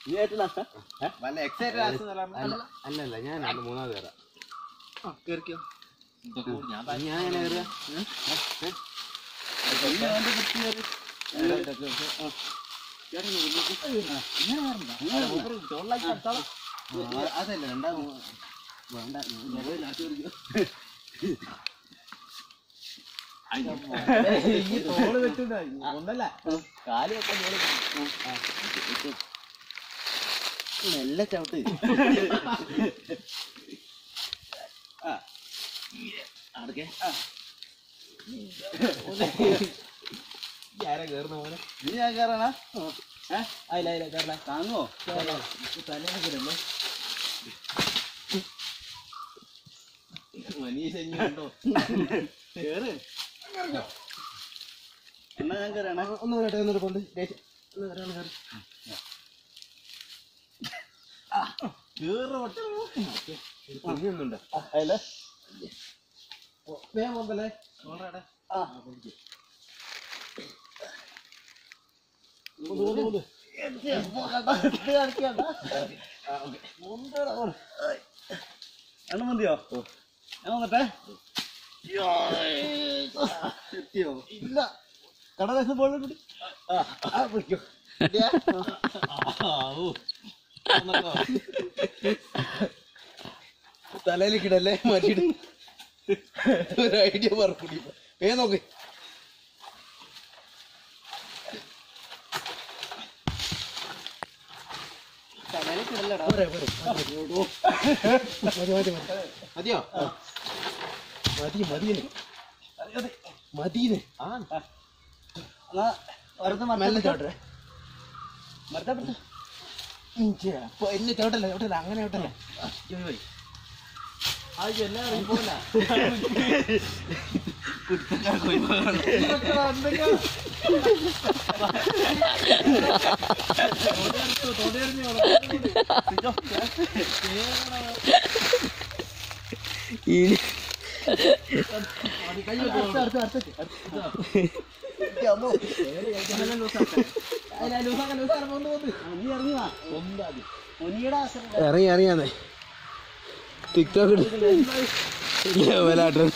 നീ ആയിട്ടില്ല വല്ല എക്സൈറ്റഡ് അല്ല അല്ലല്ല ഞാനാണ് മൂന്നാമത് കയറാം കേറിക്കോ ഞാൻ എങ്ങനെ കയറുക അതല്ല രണ്ടാമത് വേണ്ട ലാസ്റ്റ് ഈ തോള് വെട്ടുന്ന ഒന്നല്ല കാല് വെക്കാൻ മെല്ലെ ചവിട്ട് അടക്കേ ആരാ കേറുന്ന പോലെ നീ ഞാൻ കയറണ അതില അതില കേറല താങ്ങോ തലേന്ന് മനീഷ് ഉണ്ടോ കേറ് എന്നാ ഞാൻ കയറണ ഒന്ന് വരട്ടെ ഒന്നൊരു കൊണ്ട് ഒന്ന് വരാണ് കയറി കുഞ്ഞൊന്നുണ്ടോ അതിലെ വേഗം വന്നല്ലേ എണ്ണം മതിയോ ഞാൻ വന്നട്ടെ എത്തിയോ ഇല്ല കടലാസം പോലെ കൂടി ആ പിടിക്കോ തലയിലേക്കിടല്ലേ മാറ്റിയിട്ട് ഒരു ഐഡിയ പറക്കൂടി ഏ നോക്ക് പോരെ, പോരെ. മതി, മതി, മതി. മതിയോ മതി മതിയെന്ന് മതിയെന്ന് എന്നാ വെറുതെ മെല്ലെ ചവിട്ടേ അപ്പൊ എന്നെ ചവിട്ടല്ല ചവിട്ടല്ല അങ്ങനെ ചവിട്ടല്ല ജോയ് പോയി ഇറങ്ങി ഇറങ്ങിയാന്നേ ടിക്ടോക്ക് ലെവലാട്ടോ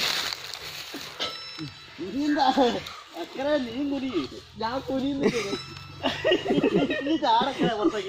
അക്കരെ നീ കുടി ഞാൻ കുടി നീ ചാടക്കര പുറത്തേക്ക്